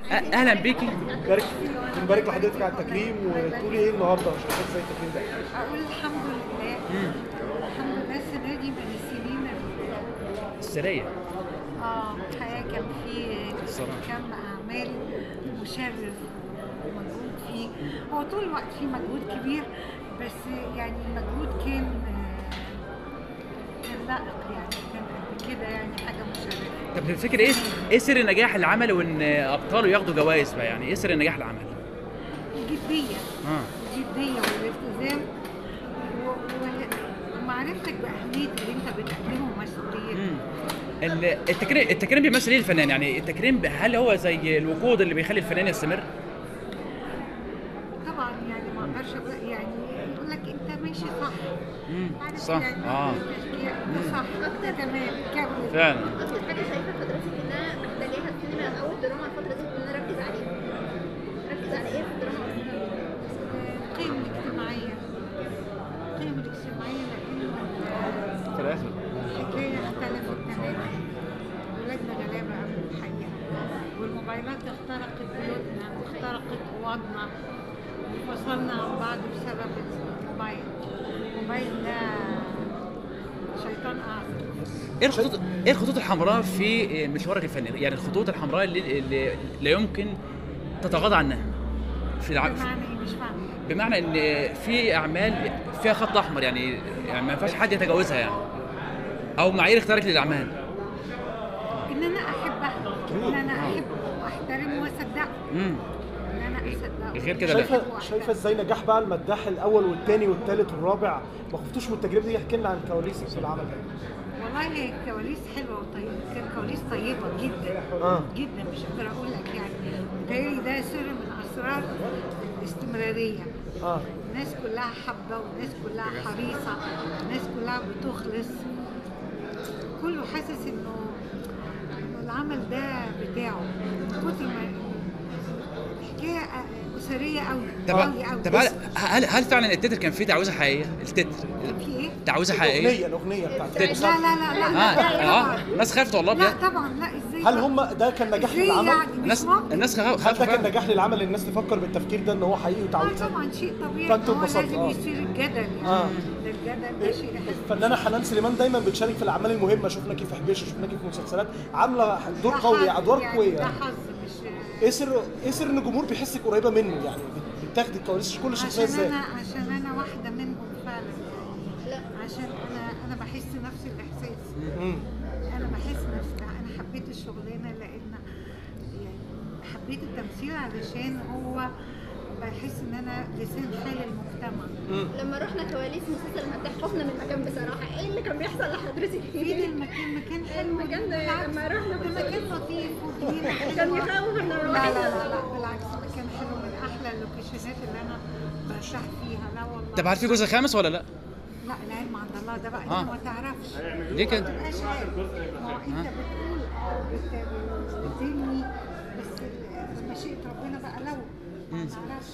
أ- اهلا بيكي بارك بنبارك لحضرتك على التكريم وتقولي ايه النهارده وشايفاك زي التكريم ده اقول الحمد لله الحمد لله السنه دي من السنين ال- السريه اه الحقيقه كان في الصراحة. كم اعمال مشرف ومجهود فيه هو طول الوقت في مجهود كبير بس يعني المجهود كان آه، كان لائق يعني كان قد كده يعني حاجه مشرفه طب تفتكر ايه ايه سر نجاح العمل وان ابطاله ياخدوا جوائز بقى يعني ايه سر نجاح العمل؟ الجديه اه الجديه والالتزام و- و- ومعرفتك باهميه اللي انت بتقدمه ومسؤوليته مم. ال- التكريم التكريم بيمثل ايه الفنان يعني التكريم ب- هل هو زي الوقود اللي بيخلي الفنان يستمر؟ طبعا يعني ما اقدرش أقول- يعني يقول لك انت ماشي صح مم. عارف صح يعني اه التشجيع ده صح ده تمام كمل فعلا اكتر حاجه شايفه حضرتك انها محتاجاها السينما او الدراما الفتره دي ان نركز عليها نركز على ايه في الدراما القيم الاجتماعيه القيم الاجتماعيه لان في الاخر الحكايه اختلفت تماما ولادنا غلابه قوي الحقيقه والموبايلات اخترقت بيوتنا واخترقت اوضنا وفصلنا عن بعض بسبب الموبايل الموبايل ده شيطان اعظم ايه الخطوط ايه الخطوط الحمراء في مشوارك الفني؟ يعني الخطوط الحمراء اللي, اللي لا يمكن تتغاضى عنها في الع... بمعنى ايه مش فاهمه بمعنى ان في اعمال فيها خط احمر يعني يعني ما ينفعش حد يتجاوزها يعني او معايير اختيارك للاعمال ان انا احبها ان انا احبه واحترمه واصدقه امم ان انا اصدقه غير كده لا. شايفه شايفه ازاي نجاح بقى المداح الاول والثاني والثالث والرابع ما خفتوش من التجربه دي احكي لنا عن الكواليس في العمل ده والله هي الكواليس حلوه وطيبه كانت كواليس طيبه جدا اه جدا مش قادره اقول لك يعني متهيألي ده سر من اسرار الاستمراريه اه الناس كلها حابه والناس كلها حريصه الناس كلها بتخلص كله حاسس انه انه العمل ده بتاعه من كتر ما الحكايه اسريه قوي طب قوي قوي طب هل هل هل فعلا التتر كان فيه تعويذه حقيقيه؟ التتر في ايه؟ تعويذه حقيقيه؟ الاغنيه الاغنيه بتاعت لا لا لا لا اه لا اه الناس خافت والله لا بجد طبعا لا ازاي هل هم ده كان نجاح ازاي للعمل؟ يعني مش الناس ممكن الناس خافوا هل ده خافوا كان فعلا. نجاح للعمل الناس تفكر بالتفكير ده ان هو حقيقي اه وتعويذه؟ طبعا شيء طبيعي فأنتوا إن هو انبسطتوا، لازم آه. يصير الجدل يعني آه. ده الجدل ده شيء حلو الفنانه حنان سليمان دايما بتشارك في الاعمال المهمه شفناكي في حبيشه شفناكي في مسلسلات عامله دور ده قوي حظ ادوار يعني قويه ده يعني. حظ مش ايه سر ايه سر ان الجمهور بيحسك قريبه منه يعني بتاخدي الكواليس كل شخصيه عشان ازاي؟ انا عشان انا واحده منهم فعلا لا عشان انا انا بحس نفس الاحساس مم. انا بحس نفس انا حبيت الشغلانه لان يعني حبيت التمثيل علشان هو بحس ان انا لسان حال المجتمع لما رحنا كواليس مسلسل المداح خفنا من المكان بصراحه ايه اللي كان بيحصل لحضرتك فين فيه المكان مكان حلو المكان ده بالعكس، لما رحنا ده مكان لطيف وجنينه حلوه كان يخوف ان لا الواحد لا لا لا بالعكس مكان حلو من احلى اللوكيشنات اللي انا برتاح فيها لا والله طب هل في جزء خامس ولا لا؟ لا العلم عند الله ده بقى آه. انت ما تعرفش ليه كده؟ ما تبقاش عارف ما هو انت بتقول اه بت- بتبني بس ال- مشيئة ربنا بقى لو ما تعرفش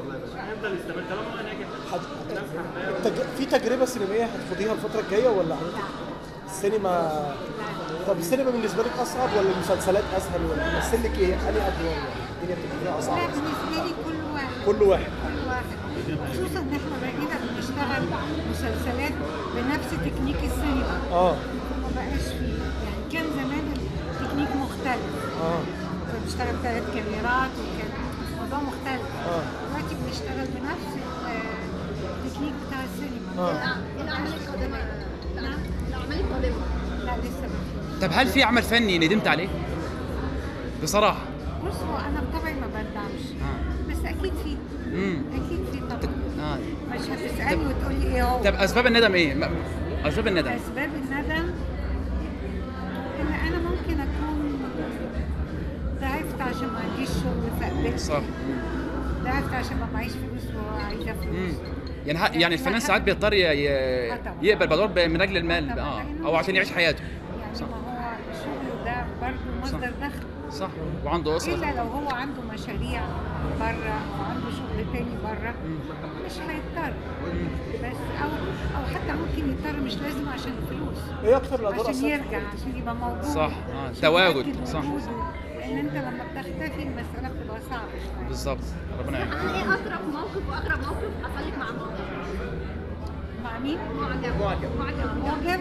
حد... التج... في تجربه سينمائيه هتخوضيها الفتره الجايه ولا حضرتك السينما طب السينما بالنسبه لك اصعب ولا المسلسلات اسهل ولا بيمثل لك ايه؟ انهي ادوار يعني؟ الدنيا بتبقى فيها لا اصعب بالنسبة لي كل واحد كل واحد كل واحد خصوصا ان احنا بقينا بنشتغل مسلسلات بنفس تكنيك السينما اه ما بقاش فيه يعني كان زمان التكنيك مختلف اه كنا بنشتغل ثلاث كاميرات وكان الموضوع مختلف اه دلوقتي بنشتغل بنفس ال- التكنيك بتاع السينما اه الاعمال القادمه نعم الاعمال القادمه لا لسه ما فيش طب هل في عمل فني ندمت عليه؟ بصراحه بص هو انا بطبعي ما بندمش آه. بس اكيد في امم اكيد في طبعا اه مش هتسالني وتقول لي ايه هو طب اسباب الندم ايه؟ م- اسباب الندم اسباب الندم ان انا ممكن اكون ضعفت عشان ما عنديش شغل فقبلت صح ضعفت عشان ما معيش فلوس وعايزه امم فلوس يعني ه- يعني الفنان ساعات بيضطر ي- ي- آه طبعاً. يقبل بادوار ب- من اجل المال طبعاً، اه لأنه او عشان يعيش حياته يعني صح. ما هو الشغل ده برضه مصدر دخل صح وعنده اسره الا لو هو عنده مشاريع بره او عنده شغل تاني بره مش هيضطر بس او او حتى ممكن يضطر مش لازم عشان الفلوس ايه اكتر الادوار عشان اثرت يرجع عشان يبقى موجود صح، آه، عشان تواجد، يأكد صح. وجوده. لان انت لما بتختفي المساله بتبقى صعبه شويه بالظبط ربنا يعينك انا ايه اطرف موقف واغرب موقف حصل لك مع معجب مع مين؟ معجب معجب معجب معجب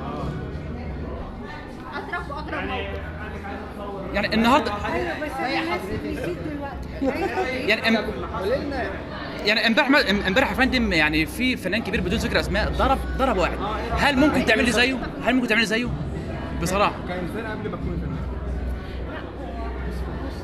اطرف واغرب موقف يعني النهارده ايوه بس انا ناسي نسيت دلوقتي أيوة. يعني ام يعني امبارح امبارح يا فندم يعني في فنان كبير بدون ذكر اسماء ضرب ضرب واحد هل ممكن تعمل لي زيه؟ هل ممكن تعمل لي زيه؟ بصراحه كإنسان قبل ما تكون فنان لا هو بص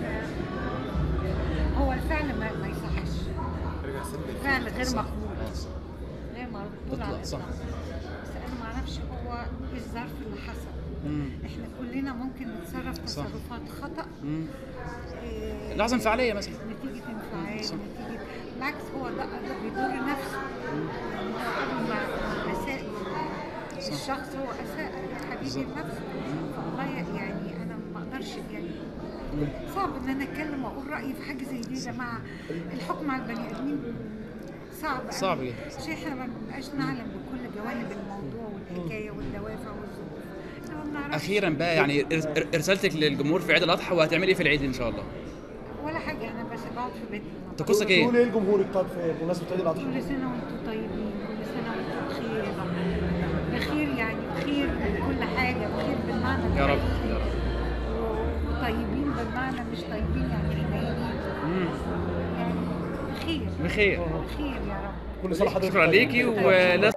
أنا- هو الفعل ما, ما يصحش فعل غير مقبول غير مقبول على تطلع، صح. الإطلاق. بس انا ما اعرفش هو ايه الظرف اللي حصل مم. احنا كلنا ممكن نتصرف تصرفات خطا مم. إيه، لحظه انفعاليه مثلا نتيجة انفعال صح. نتيجة بالعكس هو ده, ده بيضر نفسه يعني هو قبل ما ما اساء الشخص هو اساء حبيبي بالظبط. لنفسه فالله يعني انا ما اقدرش يعني صعب ان انا اتكلم واقول رايي في حاجه زي دي يا جماعه الحكم على البني ادمين صعب أوي. صعب جدا. عشان احنا ما بنبقاش نعلم بكل جوانب الموضوع والحكايه والدوافع والظروف احنا ما بنعرفش اخيرا بقى يعني إر- رسالتك للجمهور في عيد الاضحى وهتعملي ايه في العيد ان شاء الله ولا حاجه انا بس بقعد في بيتي طقوسك ايه؟ تقول ايه لجمهورك طب في بمناسبه عيد الاضحى؟ كل سنة وانتم طيبين كل سنة وانتم بخير بخير يعني بخير من كل حاجة بخير بالمعنى يا رب الحقيقي. يا رب و- وطيبين بالمعنى مش طيبين يعني حنينين مم. يعني بخير بخير بخير يا رب كل سنه حضرتك شكرا طيب. ليكي ولازم